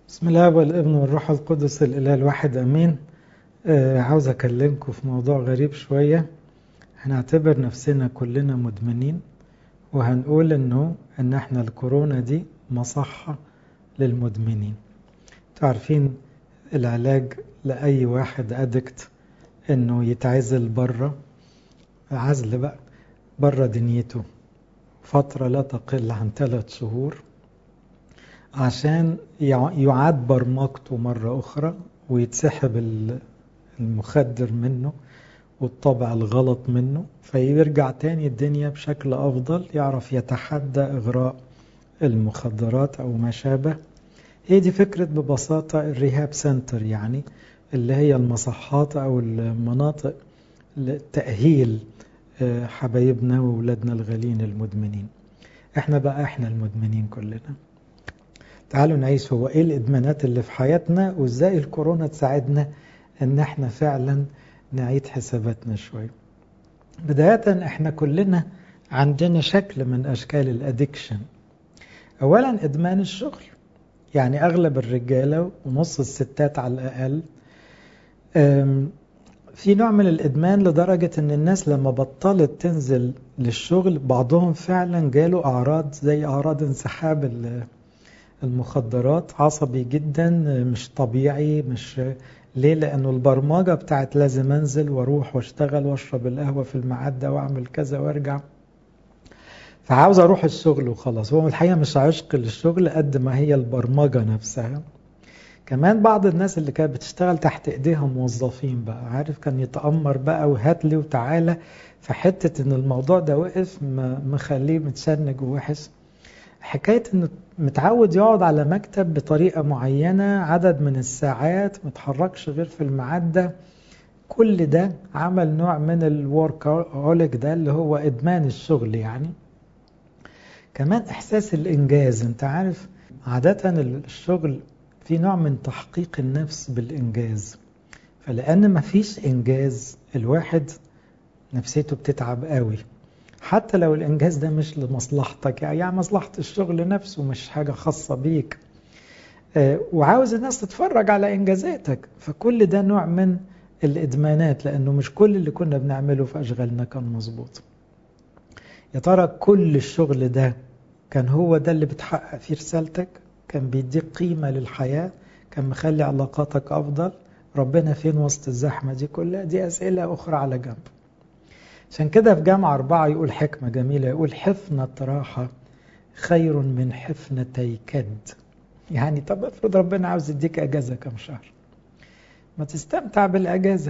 بسم الله والابن والروح القدس الإله الواحد أمين آه عاوز أكلمكم في موضوع غريب شوية هنعتبر نفسنا كلنا مدمنين وهنقول إنه إن إحنا الكورونا دي مصحة للمدمنين تعرفين العلاج لأي واحد أدكت إنه يتعزل بره عزل بقى بره دنيته فترة لا تقل عن ثلاث شهور عشان يعاد برمجته مرة أخرى ويتسحب المخدر منه والطبع الغلط منه فيرجع تاني الدنيا بشكل أفضل يعرف يتحدى إغراء المخدرات أو ما شابه هي دي فكرة ببساطة الريهاب سنتر يعني اللي هي المصحات أو المناطق لتأهيل حبايبنا وولادنا الغاليين المدمنين احنا بقى احنا المدمنين كلنا تعالوا نعيش هو ايه الادمانات اللي في حياتنا وازاي الكورونا تساعدنا ان احنا فعلا نعيد حساباتنا شوية بداية احنا كلنا عندنا شكل من اشكال الادكشن اولا ادمان الشغل يعني اغلب الرجالة ونص الستات على الاقل في نوع من الادمان لدرجة ان الناس لما بطلت تنزل للشغل بعضهم فعلا جاله اعراض زي اعراض انسحاب المخدرات عصبي جدا مش طبيعي مش ليه لانه البرمجه بتاعت لازم انزل واروح واشتغل واشرب القهوه في الميعاد ده واعمل كذا وارجع فعاوز اروح الشغل وخلاص هو الحقيقه مش عشق للشغل قد ما هي البرمجه نفسها كمان بعض الناس اللي كانت بتشتغل تحت ايديها موظفين بقى عارف كان يتامر بقى وهات لي وتعالى فحته ان الموضوع ده وقف مخليه متشنج ووحش حكاية انه متعود يقعد على مكتب بطريقة معينة عدد من الساعات متحركش غير في الميعاد ده كل ده عمل نوع من الورك هوليك ده اللي هو ادمان الشغل يعني كمان احساس الانجاز انت عارف عادة الشغل في نوع من تحقيق النفس بالانجاز فلان مفيش انجاز الواحد نفسيته بتتعب قوي حتى لو الإنجاز ده مش لمصلحتك يعني مصلحة الشغل نفسه مش حاجة خاصة بيك وعاوز الناس تتفرج على إنجازاتك فكل ده نوع من الإدمانات لأنه مش كل اللي كنا بنعمله في أشغالنا كان مظبوط يا ترى كل الشغل ده كان هو ده اللي بتحقق فيه رسالتك كان بيديك قيمة للحياة كان مخلي علاقاتك أفضل ربنا فين وسط الزحمة دي كلها دي أسئلة أخرى على جنب عشان كده في جامعة أربعة يقول حكمة جميلة يقول حفنة راحة خير من حفنتي كد يعني طب افرض ربنا عاوز يديك أجازة كم شهر ما تستمتع بالأجازة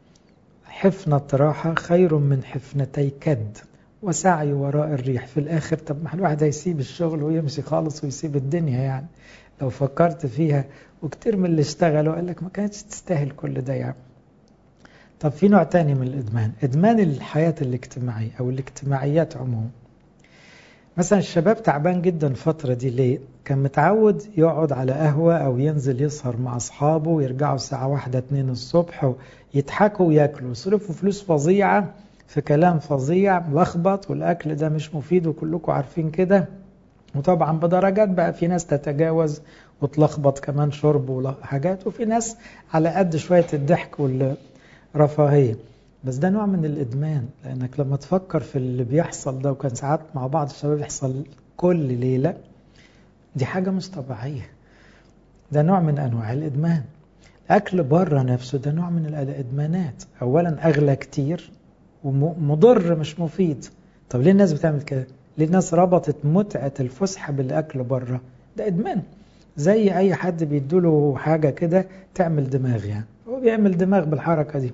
حفنة راحة خير من حفنتي كد وسعي وراء الريح في الآخر طب ما الواحد هيسيب الشغل ويمشي خالص ويسيب الدنيا يعني لو فكرت فيها وكتير من اللي اشتغلوا قال لك ما كانتش تستاهل كل ده يعني طب في نوع تاني من الإدمان إدمان الحياة الاجتماعية أو الاجتماعيات عموما مثلا الشباب تعبان جدا الفترة دي ليه؟ كان متعود يقعد على قهوة أو ينزل يسهر مع أصحابه ويرجعوا الساعة واحدة اتنين الصبح ويضحكوا وياكلوا يصرفوا فلوس فظيعة في كلام فظيع ملخبط والأكل ده مش مفيد وكلكم عارفين كده وطبعا بدرجات بقى في ناس تتجاوز وتلخبط كمان شرب وحاجات وفي ناس على قد شوية الضحك وال رفاهية بس ده نوع من الإدمان لأنك لما تفكر في اللي بيحصل ده وكان ساعات مع بعض الشباب يحصل كل ليلة دي حاجة مش طبيعية ده نوع من أنواع الإدمان أكل بره نفسه ده نوع من الإدمانات أولا أغلى كتير ومضر مش مفيد طب ليه الناس بتعمل كده؟ ليه الناس ربطت متعة الفسحة بالأكل بره؟ ده إدمان زي أي حد بيدوله حاجة كده تعمل دماغ يعني هو بيعمل دماغ بالحركة دي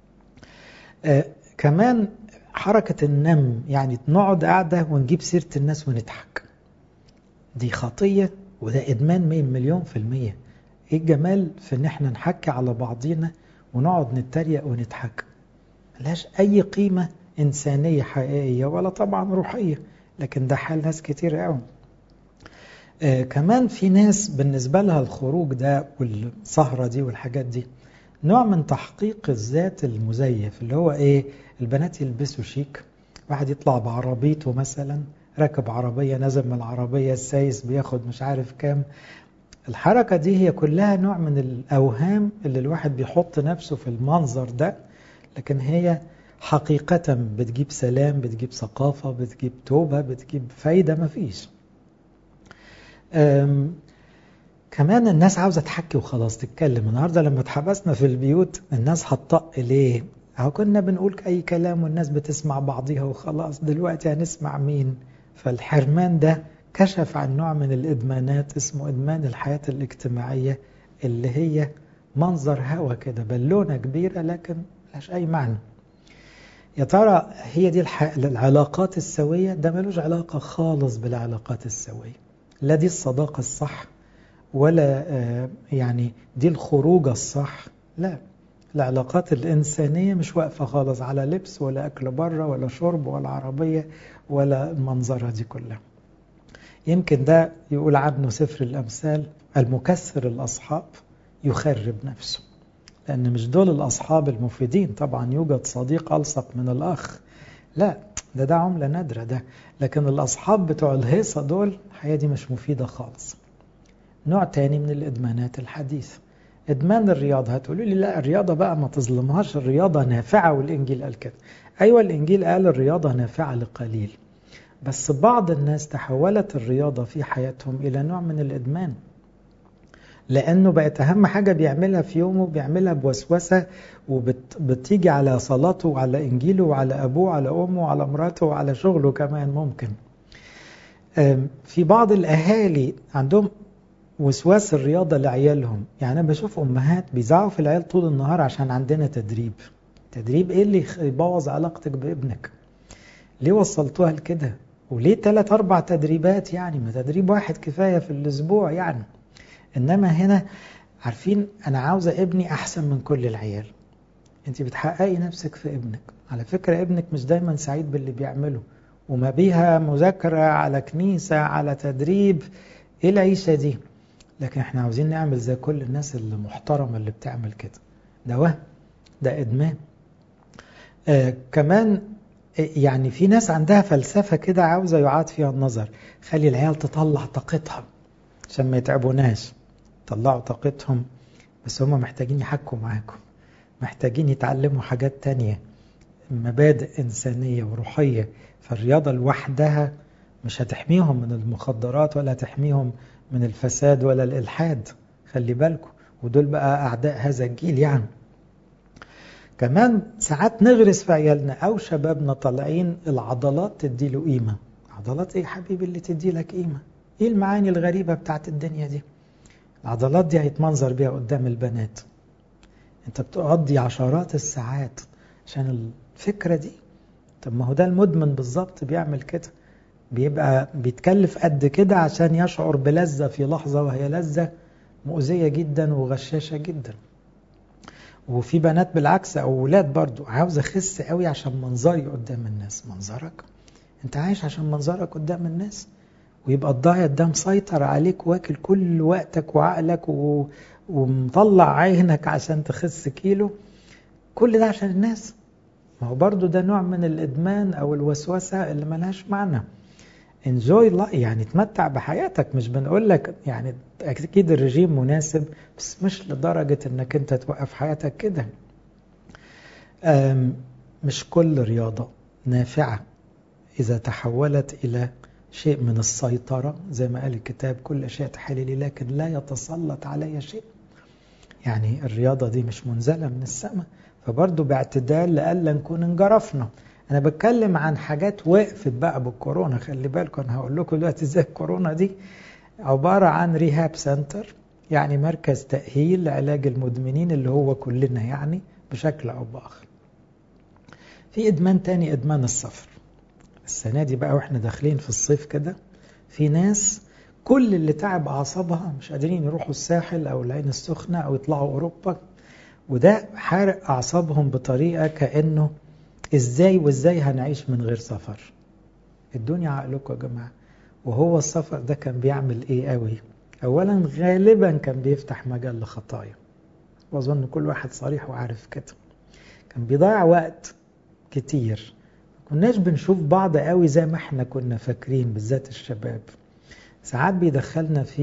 آه كمان حركة النم يعني نقعد قاعدة ونجيب سيرة الناس ونضحك دي خطية وده إدمان مين مليون في المية إيه الجمال في إن إحنا نحكي على بعضينا ونقعد نتريق ونضحك ملهاش أي قيمة إنسانية حقيقية ولا طبعا روحية لكن ده حال ناس كتير قوي آه كمان في ناس بالنسبة لها الخروج ده والسهرة دي والحاجات دي نوع من تحقيق الذات المزيف اللي هو ايه البنات يلبسوا شيك واحد يطلع بعربيته مثلا راكب عربية نزل من العربية السايس بياخد مش عارف كام الحركة دي هي كلها نوع من الأوهام اللي الواحد بيحط نفسه في المنظر ده لكن هي حقيقة بتجيب سلام بتجيب ثقافة بتجيب توبة بتجيب فايدة مفيش كمان الناس عاوزة تحكي وخلاص تتكلم النهاردة لما اتحبسنا في البيوت الناس هتطق ليه أهو كنا بنقول أي كلام والناس بتسمع بعضيها وخلاص دلوقتي هنسمع مين فالحرمان ده كشف عن نوع من الإدمانات اسمه إدمان الحياة الاجتماعية اللي هي منظر هوا كده بالونة كبيرة لكن ملهاش أي معنى يا ترى هي دي العلاقات السوية ده ملوش علاقة خالص بالعلاقات السوية لا دي الصداقة الصح ولا يعني دي الخروجة الصح لا العلاقات الإنسانية مش واقفة خالص على لبس ولا أكل بره ولا شرب ولا عربية ولا المنظرة دي كلها يمكن ده يقول عنه سفر الأمثال المكسر الأصحاب يخرب نفسه لأن مش دول الأصحاب المفيدين طبعا يوجد صديق ألصق من الأخ لا ده ده عملة نادرة ده لكن الأصحاب بتوع الهيصة دول الحقيقة دي مش مفيدة خالص نوع تاني من الإدمانات الحديثة إدمان الرياضة هتقولوا لي لا الرياضة بقى ما تظلمهاش الرياضة نافعة والإنجيل قال كده أيوة الإنجيل قال الرياضة نافعة لقليل بس بعض الناس تحولت الرياضة في حياتهم إلى نوع من الإدمان لأنه بقت أهم حاجة بيعملها في يومه بيعملها بوسوسة وبتيجي على صلاته وعلى إنجيله وعلى أبوه وعلى أمه وعلى مراته وعلى شغله كمان ممكن في بعض الأهالي عندهم وسواس الرياضة لعيالهم يعني أنا بشوف أمهات بيزعوا في العيال طول النهار عشان عندنا تدريب تدريب إيه اللي يبوظ علاقتك بابنك ليه وصلتوها لكده وليه ثلاث أربع تدريبات يعني ما تدريب واحد كفاية في الأسبوع يعني إنما هنا عارفين أنا عاوزة ابني أحسن من كل العيال أنت بتحققي نفسك في ابنك على فكرة ابنك مش دايما سعيد باللي بيعمله وما بيها مذاكرة على كنيسة على تدريب إيه العيشة دي لكن احنا عاوزين نعمل زي كل الناس المحترمة اللي بتعمل كده ده وهم ده إدمان آه كمان يعني في ناس عندها فلسفة كده عاوزة يعاد فيها النظر خلي العيال تطلع طاقتها عشان ما يتعبوناش طلعوا طاقتهم بس هم محتاجين يحكوا معاكم محتاجين يتعلموا حاجات تانية مبادئ إنسانية وروحية فالرياضة لوحدها مش هتحميهم من المخدرات ولا هتحميهم من الفساد ولا الإلحاد خلي بالكم ودول بقى أعداء هذا الجيل يعني كمان ساعات نغرس في عيالنا أو شبابنا طالعين العضلات تدي له قيمة عضلات إيه حبيبي اللي تدي لك قيمة إيه المعاني الغريبة بتاعت الدنيا دي العضلات دي هيتمنظر بيها قدام البنات انت بتقضي عشرات الساعات عشان الفكرة دي طب ما هو ده المدمن بالظبط بيعمل كده بيبقى بيتكلف قد كده عشان يشعر بلذة في لحظة وهي لذة مؤذية جدا وغشاشة جدا وفي بنات بالعكس او ولاد برضو عاوز اخس قوي عشان منظري قدام الناس منظرك انت عايش عشان منظرك قدام الناس ويبقى الدايت ده مسيطر عليك واكل كل وقتك وعقلك و... ومطلع عينك عشان تخس كيلو كل ده عشان الناس ما هو برضو ده نوع من الادمان او الوسوسه اللي ملهاش معنى انجوي لا يعني تمتع بحياتك مش بنقول لك يعني اكيد الرجيم مناسب بس مش لدرجه انك انت توقف حياتك كده مش كل رياضه نافعه اذا تحولت الى شيء من السيطره زي ما قال الكتاب كل شيء تحل لي لكن لا يتسلط علي شيء يعني الرياضه دي مش منزله من السماء فبرضه باعتدال لألا نكون انجرفنا انا بتكلم عن حاجات وقفت بقى بالكورونا خلي بالكم انا هقول لكم دلوقتي ازاي الكورونا دي عباره عن ريهاب سنتر يعني مركز تاهيل لعلاج المدمنين اللي هو كلنا يعني بشكل او باخر في ادمان تاني ادمان السفر السنه دي بقى واحنا داخلين في الصيف كده في ناس كل اللي تعب اعصابها مش قادرين يروحوا الساحل او العين السخنه او يطلعوا اوروبا وده حارق اعصابهم بطريقه كانه ازاي وازاي هنعيش من غير سفر الدنيا عقلكم يا جماعه وهو السفر ده كان بيعمل ايه قوي اولا غالبا كان بيفتح مجال لخطايا واظن كل واحد صريح وعارف كده كان بيضيع وقت كتير كناش بنشوف بعض قوي زي ما احنا كنا فاكرين بالذات الشباب ساعات بيدخلنا في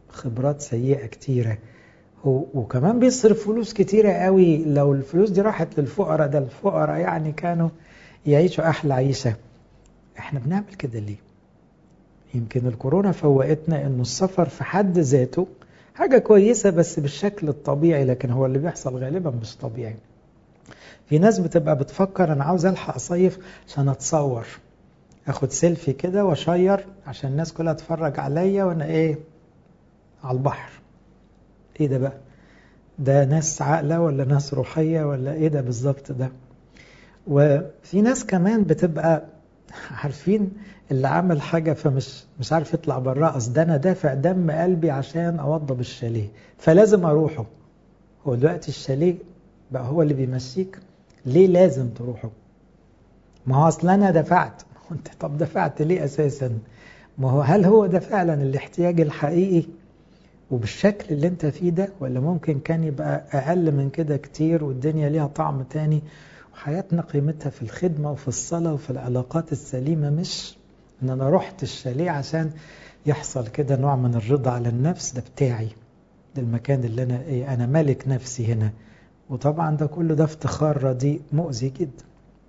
خبرات سيئة كتيرة وكمان بيصرف فلوس كتيرة قوي لو الفلوس دي راحت للفقراء ده الفقراء يعني كانوا يعيشوا أحلى عيشة احنا بنعمل كده ليه يمكن الكورونا فوقتنا انه السفر في حد ذاته حاجة كويسة بس بالشكل الطبيعي لكن هو اللي بيحصل غالبا مش طبيعي في ناس بتبقى بتفكر انا عاوز الحق صيف عشان اتصور اخد سيلفي كده واشير عشان الناس كلها تتفرج عليا وانا ايه على البحر ايه ده بقى ده ناس عاقله ولا ناس روحيه ولا ايه ده بالظبط ده وفي ناس كمان بتبقى عارفين اللي عمل حاجة فمش مش عارف يطلع براه اصل ده انا دافع دم قلبي عشان اوضب الشاليه فلازم اروحه هو دلوقتي الشاليه بقى هو اللي بيمشيك ليه لازم تروحه ما هو اصل انا دفعت انت طب دفعت ليه اساسا ما هو هل هو ده فعلا الاحتياج الحقيقي وبالشكل اللي انت فيه ده ولا ممكن كان يبقى اقل من كده كتير والدنيا ليها طعم تاني وحياتنا قيمتها في الخدمة وفي الصلاة وفي العلاقات السليمة مش ان انا رحت الشاليه عشان يحصل كده نوع من الرضا على النفس ده بتاعي ده المكان اللي انا ايه انا ملك نفسي هنا وطبعا ده كله ده افتخار رديء مؤذي جدا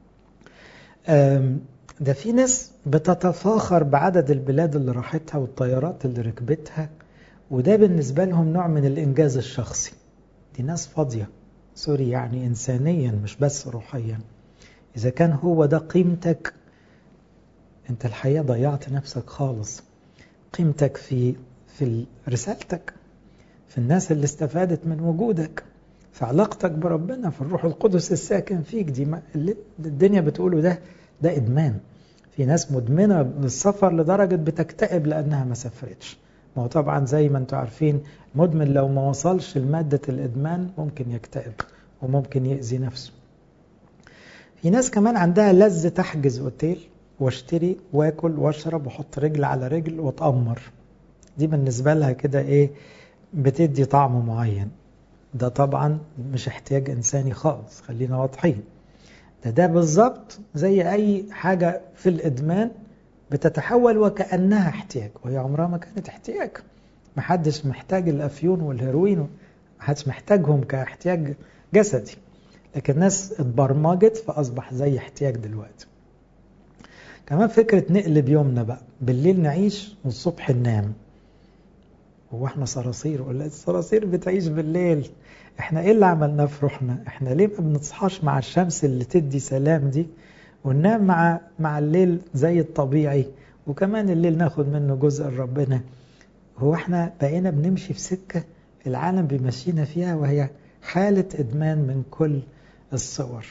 ده في ناس بتتفاخر بعدد البلاد اللي راحتها والطيارات اللي ركبتها وده بالنسبة لهم نوع من الإنجاز الشخصي دي ناس فاضية سوري يعني إنسانيا مش بس روحيا إذا كان هو ده قيمتك أنت الحقيقة ضيعت نفسك خالص قيمتك في في رسالتك في الناس اللي استفادت من وجودك في علاقتك بربنا في الروح القدس الساكن فيك دي ما اللي الدنيا بتقوله ده ده إدمان في ناس مدمنة للسفر لدرجة بتكتئب لأنها ما سافرتش ما هو طبعا زي ما انتم عارفين مدمن لو ما وصلش لمادة الإدمان ممكن يكتئب وممكن يأذي نفسه في ناس كمان عندها لذة تحجز اوتيل واشتري واكل واشرب واحط رجل على رجل واتأمر دي بالنسبة لها كده ايه بتدي طعم معين ده طبعا مش احتياج انساني خالص خلينا واضحين ده ده بالظبط زي اي حاجة في الادمان بتتحول وكأنها احتياج وهي عمرها ما كانت احتياج محدش محتاج الافيون والهيروين محدش محتاجهم كاحتياج جسدي لكن الناس اتبرمجت فاصبح زي احتياج دلوقتي كمان فكرة نقلب يومنا بقى بالليل نعيش والصبح ننام هو احنا صراصير ولا الصراصير بتعيش بالليل احنا ايه اللي عملناه في روحنا احنا ليه ما بنصحاش مع الشمس اللي تدي سلام دي وننام مع مع الليل زي الطبيعي وكمان الليل ناخد منه جزء لربنا هو احنا بقينا بنمشي في سكة العالم بيمشينا فيها وهي حالة إدمان من كل الصور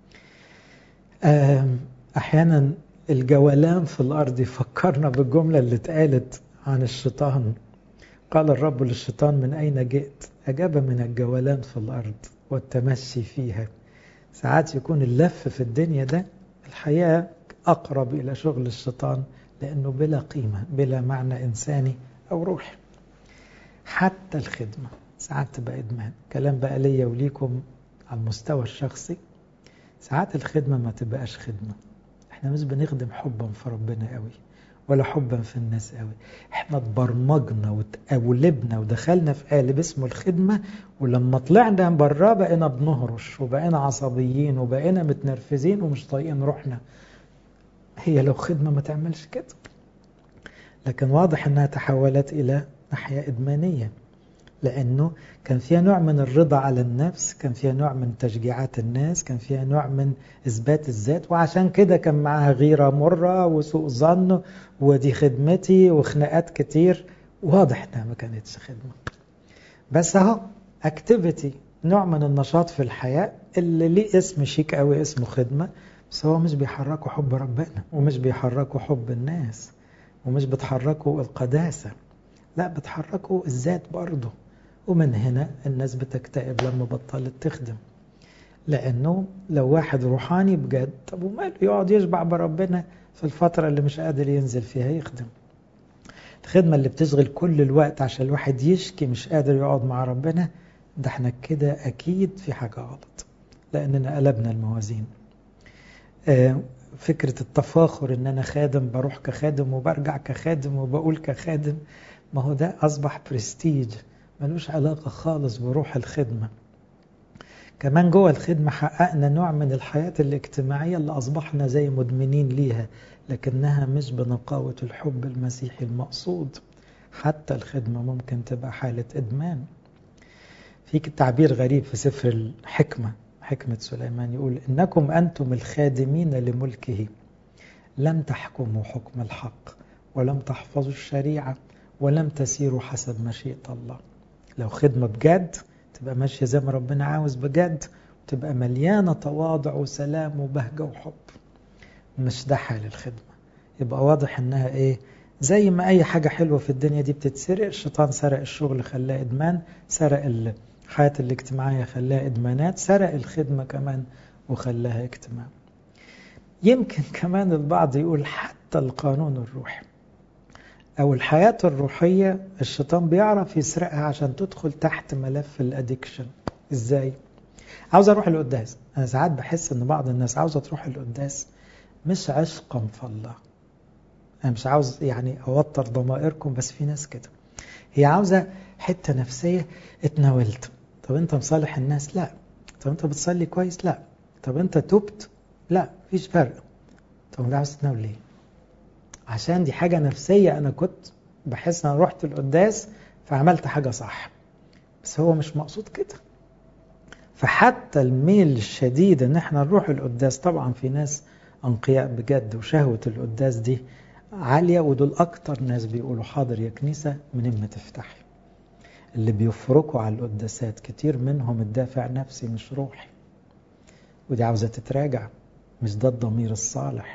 أحيانا الجولان في الأرض يفكرنا بالجملة اللي اتقالت عن الشيطان قال الرب للشيطان من أين جئت أجاب من الجولان في الأرض والتمشي فيها ساعات يكون اللف في الدنيا ده الحياة أقرب إلى شغل الشيطان لأنه بلا قيمة بلا معنى إنساني أو روحي حتى الخدمة ساعات تبقى إدمان كلام بقى ليا وليكم على المستوى الشخصي ساعات الخدمة ما تبقاش خدمة احنا مش بنخدم حبا في ربنا قوي ولا حبا في الناس قوي احنا اتبرمجنا وتقولبنا ودخلنا في قالب اسمه الخدمة ولما طلعنا براه بقينا بنهرش وبقينا عصبيين وبقينا متنرفزين ومش طايقين روحنا هي لو خدمة ما تعملش كده لكن واضح انها تحولت الى ناحية ادمانية لانه كان فيها نوع من الرضا على النفس كان فيها نوع من تشجيعات الناس كان فيها نوع من اثبات الذات وعشان كده كان معاها غيرة مرة وسوء ظن ودي خدمتي وخناقات كتير واضح انها ما كانتش خدمة بس اهو اكتيفيتي نوع من النشاط في الحياة اللي ليه اسم شيك قوي اسمه خدمة بس هو مش بيحركوا حب ربنا ومش بيحركوا حب الناس ومش بتحركوا القداسة لا بتحركوا الذات برضه ومن هنا الناس بتكتئب لما بطلت تخدم لأنه لو واحد روحاني بجد طب وماله يقعد يشبع بربنا في الفترة اللي مش قادر ينزل فيها يخدم الخدمة اللي بتشغل كل الوقت عشان الواحد يشكي مش قادر يقعد مع ربنا ده احنا كده أكيد في حاجة غلط لأننا قلبنا الموازين فكرة التفاخر ان انا خادم بروح كخادم وبرجع كخادم وبقول كخادم ما هو ده أصبح برستيج ملوش علاقة خالص بروح الخدمة كمان جوه الخدمة حققنا نوع من الحياة الاجتماعية اللي أصبحنا زي مدمنين ليها لكنها مش بنقاوة الحب المسيحي المقصود حتى الخدمة ممكن تبقى حالة إدمان في تعبير غريب في سفر الحكمة حكمة سليمان يقول إنكم أنتم الخادمين لملكه لم تحكموا حكم الحق ولم تحفظوا الشريعة ولم تسيروا حسب مشيئة الله لو خدمة بجد تبقى ماشية زي ما ربنا عاوز بجد وتبقى مليانة تواضع وسلام وبهجة وحب مش ده حال الخدمة يبقى واضح انها ايه زي ما اي حاجة حلوة في الدنيا دي بتتسرق الشيطان سرق الشغل خلاه ادمان سرق الحياة الاجتماعية خلاها ادمانات سرق الخدمة كمان وخلاها اجتماع يمكن كمان البعض يقول حتى القانون الروحي او الحياة الروحية الشيطان بيعرف يسرقها عشان تدخل تحت ملف الادكشن ازاي عاوز اروح القداس انا ساعات بحس ان بعض الناس عاوزة تروح القداس مش عشقا في الله انا مش عاوز يعني اوتر ضمائركم بس في ناس كده هي عاوزة حتة نفسية اتناولت طب انت مصالح الناس لا طب انت بتصلي كويس لا طب انت تبت لا مفيش فرق طب انت عاوز تتناول ليه عشان دي حاجة نفسية أنا كنت بحس أنا رحت القداس فعملت حاجة صح بس هو مش مقصود كده فحتى الميل الشديد ان احنا نروح القداس طبعا في ناس انقياء بجد وشهوة القداس دي عالية ودول اكتر ناس بيقولوا حاضر يا كنيسة من اما تفتحي اللي بيفرقوا على القداسات كتير منهم الدافع نفسي مش روحي ودي عاوزة تتراجع مش ده الضمير الصالح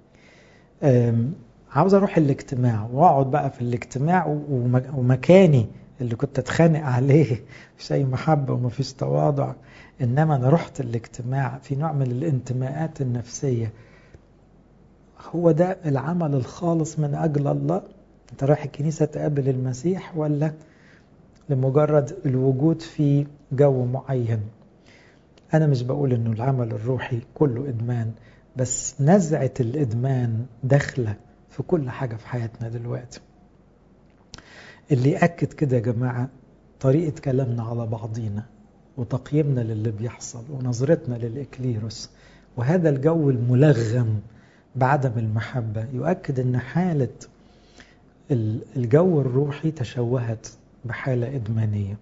عاوز اروح الاجتماع واقعد بقى في الاجتماع ومكاني اللي كنت اتخانق عليه مفيش اي محبه ومفيش تواضع انما انا رحت الاجتماع في نوع من الانتماءات النفسيه هو ده العمل الخالص من اجل الله انت رايح الكنيسه تقابل المسيح ولا لمجرد الوجود في جو معين انا مش بقول انه العمل الروحي كله ادمان بس نزعه الادمان داخله في كل حاجة في حياتنا دلوقتي اللي يأكد كده يا جماعة طريقة كلامنا على بعضينا وتقييمنا للي بيحصل ونظرتنا للإكليروس وهذا الجو الملغم بعدم المحبة يؤكد أن حالة الجو الروحي تشوهت بحالة إدمانية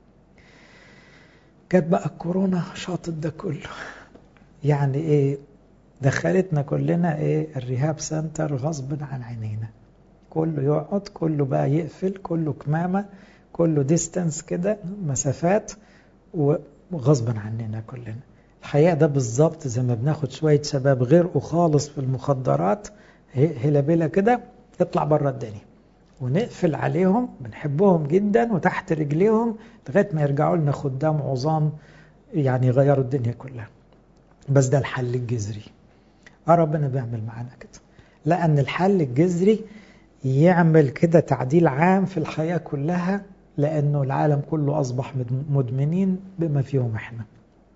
جت بقى الكورونا شاطت ده كله يعني إيه دخلتنا كلنا ايه الرهاب سنتر غصب عن عينينا كله يقعد كله بقى يقفل كله كمامة كله ديستنس كده مسافات وغصبا عننا كلنا الحقيقة ده بالظبط زي ما بناخد شوية شباب غير خالص في المخدرات هلا بلا كده يطلع بره الدنيا ونقفل عليهم بنحبهم جدا وتحت رجليهم لغاية ما يرجعوا لنا خدام عظام يعني يغيروا الدنيا كلها بس ده الحل الجذري اه ربنا بيعمل معانا كده لأن الحل الجذري يعمل كده تعديل عام في الحياة كلها لأنه العالم كله أصبح مدمنين بما فيهم إحنا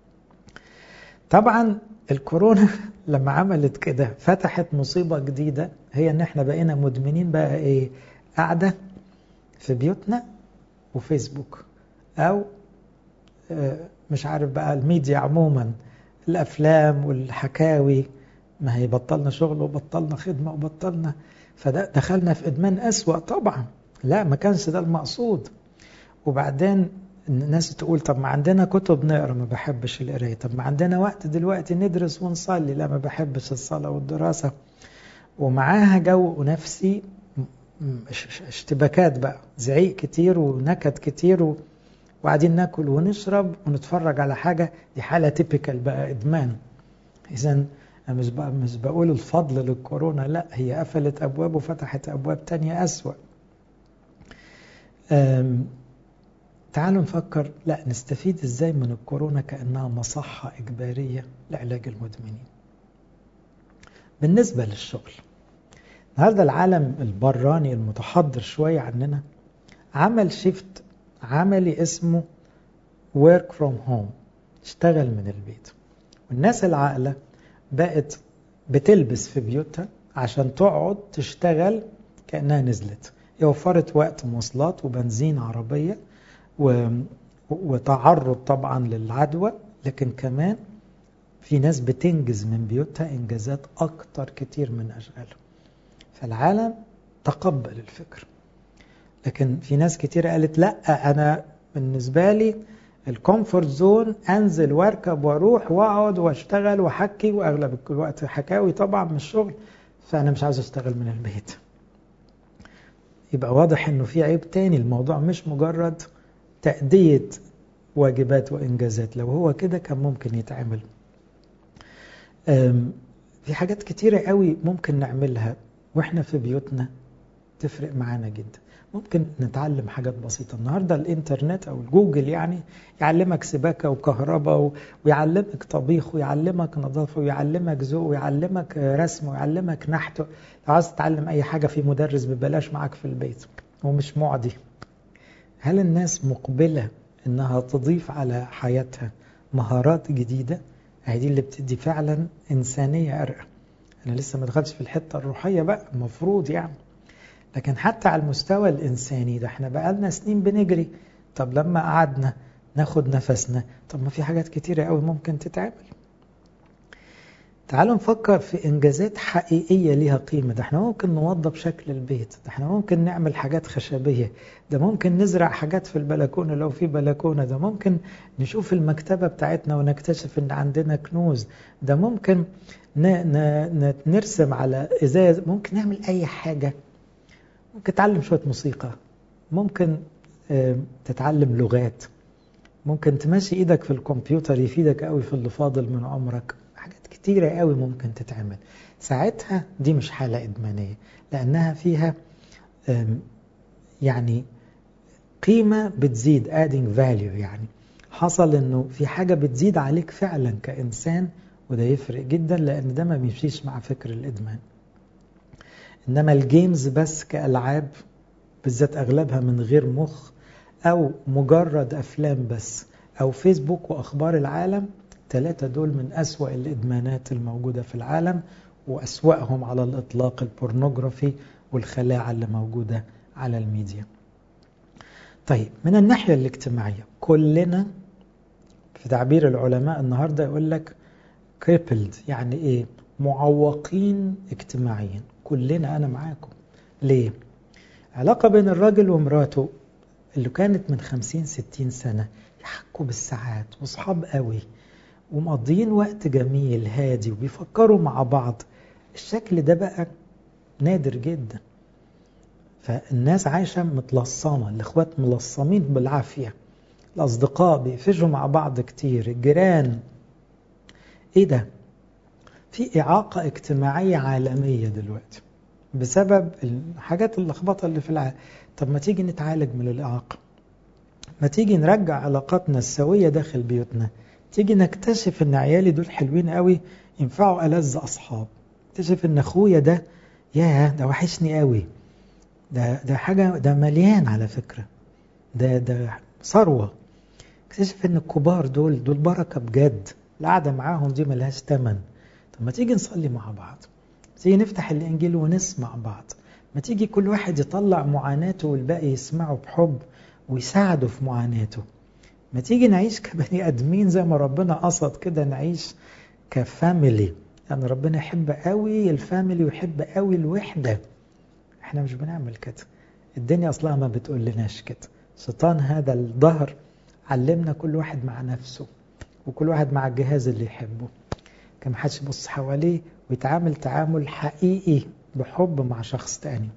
طبعا الكورونا لما عملت كده فتحت مصيبة جديدة هي ان احنا بقينا مدمنين بقى ايه قاعدة في بيوتنا وفيسبوك او مش عارف بقى الميديا عموما الافلام والحكاوي ما هي بطلنا شغل وبطلنا خدمة وبطلنا فده دخلنا في إدمان أسوأ طبعا لا ما كانش ده المقصود وبعدين الناس تقول طب ما عندنا كتب نقرا ما بحبش القرايه طب ما عندنا وقت دلوقتي ندرس ونصلي لا ما بحبش الصلاه والدراسه ومعاها جو نفسي اشتباكات بقى زعيق كتير ونكد كتير وقاعدين ناكل ونشرب ونتفرج على حاجه دي حاله تيبيكال بقى ادمان اذا أنا مش بقى مش بقول الفضل للكورونا لا هي قفلت ابواب وفتحت ابواب تانية اسوأ تعالوا نفكر لا نستفيد ازاي من الكورونا كانها مصحه اجباريه لعلاج المدمنين بالنسبه للشغل النهارده العالم البراني المتحضر شويه عننا عمل شيفت عملي اسمه work from home اشتغل من البيت والناس العاقله بقت بتلبس في بيوتها عشان تقعد تشتغل كانها نزلت هي وفرت وقت مواصلات وبنزين عربية و... وتعرض طبعا للعدوى لكن كمان في ناس بتنجز من بيوتها إنجازات أكتر كتير من أشغالهم فالعالم تقبل الفكر لكن في ناس كتير قالت لا أنا بالنسبة لي الكومفورت زون انزل واركب واروح واقعد واشتغل واحكي واغلب الوقت حكاوي طبعا من الشغل فانا مش عاوز اشتغل من البيت يبقى واضح انه في عيب تاني الموضوع مش مجرد تأدية واجبات وانجازات لو هو كده كان ممكن يتعمل في حاجات كتيرة قوي ممكن نعملها واحنا في بيوتنا تفرق معانا جدا ممكن نتعلم حاجات بسيطة النهاردة الانترنت او الجوجل يعني يعلمك سباكة وكهرباء ويعلمك طبيخ ويعلمك نظافة ويعلمك ذوق ويعلمك رسم ويعلمك نحت لو عايز تتعلم اي حاجة في مدرس ببلاش معاك في البيت ومش معدي هل الناس مقبلة انها تضيف على حياتها مهارات جديدة هي دي اللي بتدي فعلا انسانية ارقى انا لسه ما دخلتش في الحتة الروحية بقى المفروض يعني لكن حتى على المستوى الإنساني ده احنا بقالنا سنين بنجري طب لما قعدنا ناخد نفسنا طب ما في حاجات كتيرة قوي ممكن تتعمل تعالوا نفكر في إنجازات حقيقية ليها قيمة ده احنا ممكن نوضب شكل البيت ده احنا ممكن نعمل حاجات خشبية ده ممكن نزرع حاجات في البلكونة لو في بلكونة ده ممكن نشوف المكتبة بتاعتنا ونكتشف ان عندنا كنوز ده ممكن نرسم على إزاز ممكن نعمل أي حاجة ممكن تتعلم شوية موسيقى ممكن تتعلم لغات ممكن تمشي ايدك في الكمبيوتر يفيدك قوي في اللي فاضل من عمرك حاجات كتيرة قوي ممكن تتعمل ساعتها دي مش حالة إدمانية لأنها فيها يعني قيمة بتزيد adding value يعني حصل انه في حاجة بتزيد عليك فعلا كإنسان وده يفرق جدا لأن ده ما بيمشيش مع فكر الإدمان إنما الجيمز بس كألعاب بالذات أغلبها من غير مخ أو مجرد أفلام بس أو فيسبوك وأخبار العالم ثلاثة دول من أسوأ الإدمانات الموجودة في العالم وأسوأهم على الإطلاق البورنوغرافي والخلاعة اللي موجودة على الميديا طيب من الناحية الاجتماعية كلنا في تعبير العلماء النهاردة يقول لك crippled يعني إيه معوقين اجتماعيا كلنا أنا معاكم ليه علاقة بين الراجل ومراته اللي كانت من خمسين ستين سنة يحكوا بالساعات وصحاب قوي ومقضيين وقت جميل هادي وبيفكروا مع بعض الشكل ده بقى نادر جدا فالناس عايشة متلصمة الإخوات ملصمين بالعافية الأصدقاء بيقفشوا مع بعض كتير الجيران إيه ده؟ في إعاقة اجتماعية عالمية دلوقتي بسبب الحاجات اللخبطة اللي في العالم طب ما تيجي نتعالج من الإعاقة ما تيجي نرجع علاقاتنا السوية داخل بيوتنا تيجي نكتشف ان عيالي دول حلوين قوي ينفعوا ألذ أصحاب اكتشف ان أخويا ده ياه ده وحشني قوي ده ده حاجة ده مليان على فكرة ده ده ثروة اكتشف ان الكبار دول دول بركة بجد القعدة معاهم دي ملهاش تمن طب ما تيجي نصلي مع بعض تيجي نفتح الإنجيل ونسمع بعض ما تيجي كل واحد يطلع معاناته والباقي يسمعه بحب ويساعده في معاناته ما تيجي نعيش كبني ادمين زي ما ربنا قصد كده نعيش كفاميلي يعني ربنا يحب قوي الفاميلي ويحب قوي الوحدة احنا مش بنعمل كده الدنيا اصلها ما بتقول لناش كده شيطان هذا الظهر علمنا كل واحد مع نفسه وكل واحد مع الجهاز اللي يحبه كان محدش يبص حواليه ويتعامل تعامل حقيقي بحب مع شخص تاني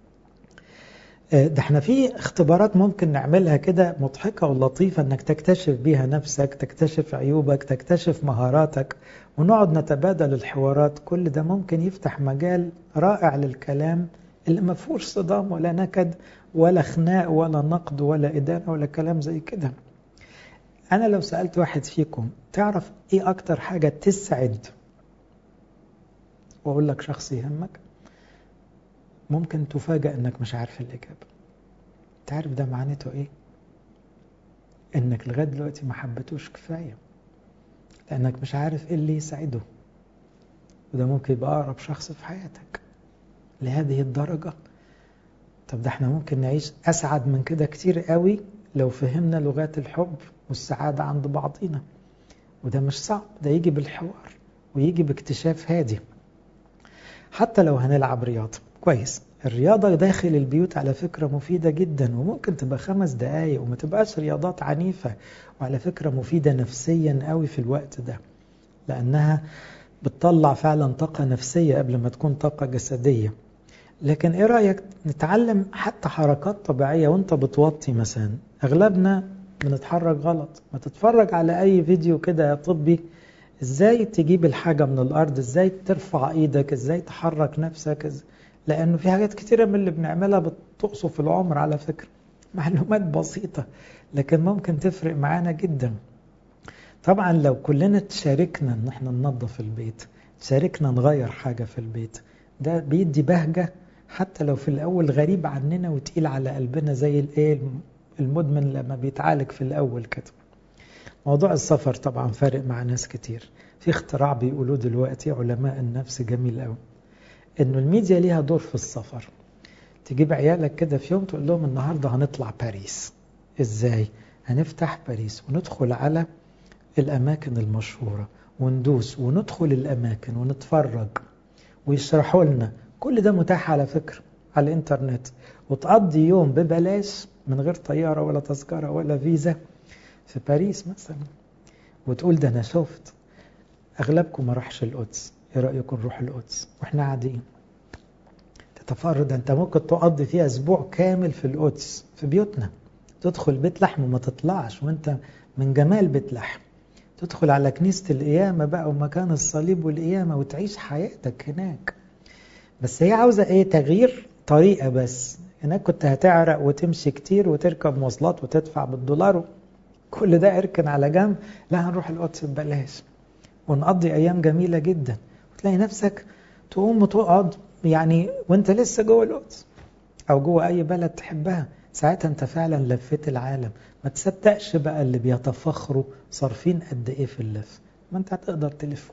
ده احنا في اختبارات ممكن نعملها كده مضحكة ولطيفة انك تكتشف بيها نفسك تكتشف عيوبك تكتشف مهاراتك ونقعد نتبادل الحوارات كل ده ممكن يفتح مجال رائع للكلام اللي ما فيهوش صدام ولا نكد ولا خناق ولا نقد ولا إدانة ولا كلام زي كده أنا لو سألت واحد فيكم تعرف إيه أكتر حاجة تسعد وأقول لك شخص يهمك ممكن تفاجأ انك مش عارف الإجابة تعرف ده معناته ايه انك لغاية دلوقتي ما حبيتوش كفاية لانك مش عارف ايه اللي يسعده وده ممكن يبقى اقرب شخص في حياتك لهذه الدرجة طب ده احنا ممكن نعيش أسعد من كده كتير قوي لو فهمنا لغات الحب والسعادة عند بعضينا وده مش صعب ده يجي بالحوار ويجي باكتشاف هادي حتى لو هنلعب رياضة كويس الرياضة داخل البيوت على فكرة مفيدة جدا وممكن تبقى خمس دقايق وما تبقاش رياضات عنيفة وعلى فكرة مفيدة نفسيا قوي في الوقت ده لأنها بتطلع فعلا طاقة نفسية قبل ما تكون طاقة جسدية لكن ايه رأيك نتعلم حتى حركات طبيعية وانت بتوطي مثلا اغلبنا بنتحرك غلط ما تتفرج على اي فيديو كده طبي ازاي تجيب الحاجة من الارض ازاي ترفع ايدك ازاي تحرك نفسك إزاي لانه في حاجات كتيرة من اللي بنعملها بتقصف العمر على فكرة معلومات بسيطة لكن ممكن تفرق معانا جدا طبعا لو كلنا تشاركنا ان احنا ننظف البيت تشاركنا نغير حاجة في البيت ده بيدي بهجة حتى لو في الأول غريب عننا وتقيل على قلبنا زي الايه المدمن لما بيتعالج في الأول كده موضوع السفر طبعا فارق مع ناس كتير في اختراع بيقولوه دلوقتي علماء النفس جميل قوي انه الميديا ليها دور في السفر تجيب عيالك كده في يوم تقول لهم النهارده هنطلع باريس ازاي هنفتح باريس وندخل على الاماكن المشهوره وندوس وندخل الاماكن ونتفرج ويشرحوا لنا كل ده متاح على فكره على الانترنت وتقضي يوم ببلاش من غير طياره ولا تذكره ولا فيزا في باريس مثلا وتقول ده انا شفت اغلبكم ما راحش القدس ايه رايكم نروح القدس واحنا قاعدين تتفرد انت ممكن تقضي فيها اسبوع كامل في القدس في بيوتنا تدخل بيت لحم وما تطلعش وانت من جمال بيت لحم تدخل على كنيسة القيامة بقى ومكان الصليب والقيامة وتعيش حياتك هناك بس هي عاوزة ايه تغيير طريقة بس هناك كنت هتعرق وتمشي كتير وتركب مواصلات وتدفع بالدولار كل ده اركن على جنب لا هنروح القدس ببلاش ونقضي ايام جميلة جدا وتلاقي نفسك تقوم وتقعد يعني وانت لسه جوه القدس او جوه اي بلد تحبها ساعتها انت فعلا لفيت العالم ما تصدقش بقى اللي بيتفخروا صارفين قد ايه في اللف ما انت هتقدر تلفه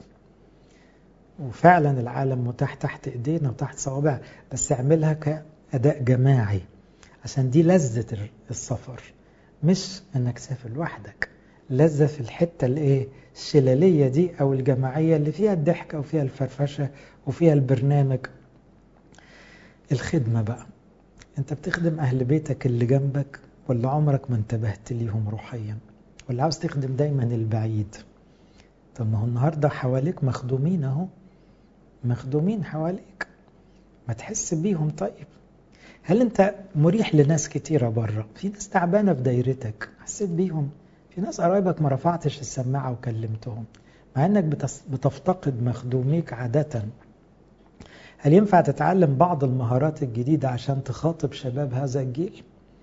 وفعلا العالم متاح تحت ايدينا وتحت صوابعنا بس اعملها كأداء جماعي عشان دي لذة السفر مش انك تسافر لوحدك لذة في الحتة الايه الشلالية دي او الجماعية اللي فيها الضحكة وفيها الفرفشة وفيها البرنامج الخدمة بقى انت بتخدم اهل بيتك اللي جنبك ولا عمرك ما انتبهت ليهم روحيا ولا عاوز تخدم دايما البعيد طب ما هو النهارده حواليك مخدومين اهو مخدومين حواليك ما تحس بيهم طيب هل انت مريح لناس كتيرة بره في ناس تعبانة في دايرتك حسيت بيهم في ناس قرايبك ما رفعتش السماعة وكلمتهم مع انك بتفتقد مخدوميك عادة هل ينفع تتعلم بعض المهارات الجديدة عشان تخاطب شباب هذا الجيل؟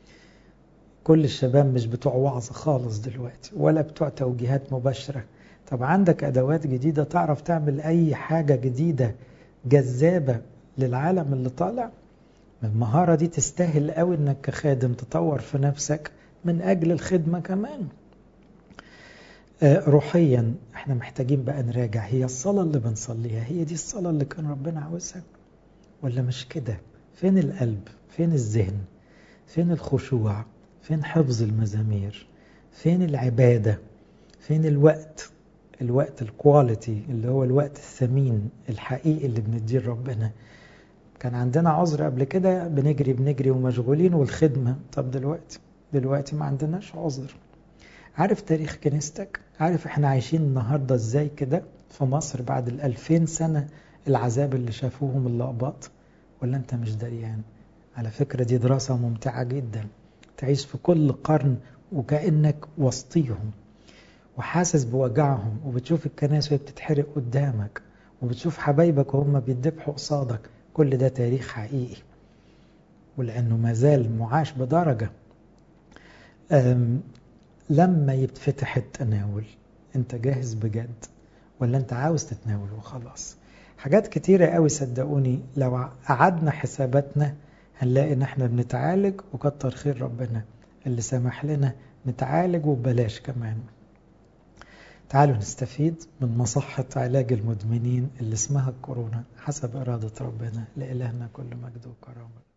كل الشباب مش بتوع وعظ خالص دلوقتي ولا بتوع توجيهات مباشرة طب عندك أدوات جديدة تعرف تعمل أي حاجة جديدة جذابة للعالم اللي طالع المهارة دي تستاهل قوي انك كخادم تطور في نفسك من أجل الخدمة كمان روحيا احنا محتاجين بقى نراجع هي الصلاة اللي بنصليها هي دي الصلاة اللي كان ربنا عاوزها ولا مش كده فين القلب فين الذهن فين الخشوع فين حفظ المزامير فين العبادة فين الوقت الوقت الكواليتي اللي هو الوقت الثمين الحقيقي اللي بنديه لربنا كان عندنا عذر قبل كده بنجري بنجري ومشغولين والخدمة طب دلوقتي دلوقتي ما عندناش عذر عارف تاريخ كنيستك عارف احنا عايشين النهاردة ازاي كده في مصر بعد الألفين سنة العذاب اللي شافوهم اللقباط ولا انت مش دريان على فكرة دي دراسة ممتعة جدا تعيش في كل قرن وكأنك وسطيهم وحاسس بوجعهم وبتشوف الكنائس وهي بتتحرق قدامك وبتشوف حبايبك وهم بيدبحوا قصادك كل ده تاريخ حقيقي ولأنه ما زال معاش بدرجة لما يتفتح التناول انت جاهز بجد ولا انت عاوز تتناول وخلاص حاجات كتيرة قوي صدقوني لو قعدنا حساباتنا هنلاقي ان احنا بنتعالج وكتر خير ربنا اللي سمح لنا نتعالج وببلاش كمان تعالوا نستفيد من مصحة علاج المدمنين اللي اسمها الكورونا حسب إرادة ربنا لإلهنا كل مجد وكرامة